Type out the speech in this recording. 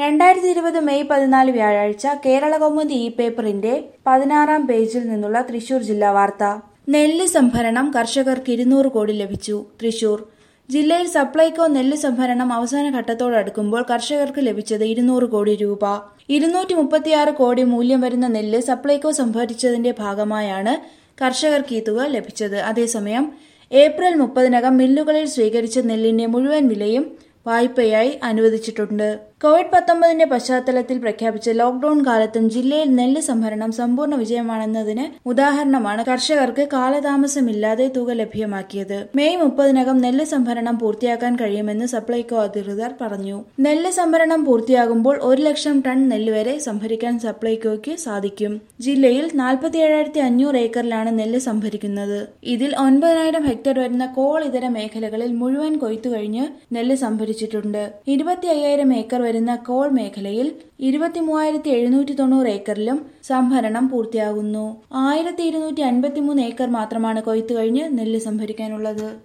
രണ്ടായിരത്തി ഇരുപത് മെയ് പതിനാല് വ്യാഴാഴ്ച കേരള കൗമുദി ഇ പേപ്പറിന്റെ പതിനാറാം പേജിൽ നിന്നുള്ള തൃശൂർ ജില്ലാ വാർത്ത നെല്ല് സംഭരണം കർഷകർക്ക് ഇരുന്നൂറ് കോടി ലഭിച്ചു തൃശൂർ ജില്ലയിൽ സപ്ലൈകോ നെല്ല് സംഭരണം അവസാന ഘട്ടത്തോടടുക്കുമ്പോൾ കർഷകർക്ക് ലഭിച്ചത് ഇരുന്നൂറ് കോടി രൂപ ഇരുന്നൂറ്റി മുപ്പത്തിയാറ് കോടി മൂല്യം വരുന്ന നെല്ല് സപ്ലൈകോ സംഭരിച്ചതിന്റെ ഭാഗമായാണ് കർഷകർക്ക് ഈ തുക ലഭിച്ചത് അതേസമയം ഏപ്രിൽ മുപ്പതിനകം മില്ലുകളിൽ സ്വീകരിച്ച നെല്ലിന്റെ മുഴുവൻ വിലയും വായ്പയായി അനുവദിച്ചിട്ടുണ്ട് കോവിഡ് പത്തൊമ്പതിന്റെ പശ്ചാത്തലത്തിൽ പ്രഖ്യാപിച്ച ലോക്ഡൌൺ കാലത്തും ജില്ലയിൽ നെല്ല് സംഭരണം സമ്പൂർണ്ണ വിജയമാണെന്നതിന് ഉദാഹരണമാണ് കർഷകർക്ക് കാലതാമസമില്ലാതെ തുക ലഭ്യമാക്കിയത് മെയ് മുപ്പതിനകം നെല്ല് സംഭരണം പൂർത്തിയാക്കാൻ കഴിയുമെന്ന് സപ്ലൈകോ അധികൃതർ പറഞ്ഞു നെല്ല് സംഭരണം പൂർത്തിയാകുമ്പോൾ ഒരു ലക്ഷം ടൺ നെല്ല് വരെ സംഭരിക്കാൻ സപ്ലൈകോയ്ക്ക് സാധിക്കും ജില്ലയിൽ നാൽപ്പത്തി ഏഴായിരത്തി അഞ്ഞൂറ് ഏക്കറിലാണ് നെല്ല് സംഭരിക്കുന്നത് ഇതിൽ ഒൻപതിനായിരം ഹെക്ടർ വരുന്ന കോൾ ഇതര മേഖലകളിൽ മുഴുവൻ കൊയ്ത്തു കഴിഞ്ഞ് നെല്ല് സംഭരിച്ചിട്ടുണ്ട് ഇരുപത്തി അയ്യായിരം ഏക്കർ വരുന്ന കോൾ മേഖലയിൽ ഇരുപത്തി മൂവായിരത്തി എഴുന്നൂറ്റി തൊണ്ണൂറ് ഏക്കറിലും സംഭരണം പൂർത്തിയാകുന്നു ആയിരത്തി ഇരുന്നൂറ്റി അൻപത്തിമൂന്ന് ഏക്കർ മാത്രമാണ് കൊയ്ത്തു കഴിഞ്ഞ് നെല്ല് സംഭരിക്കാനുള്ളത്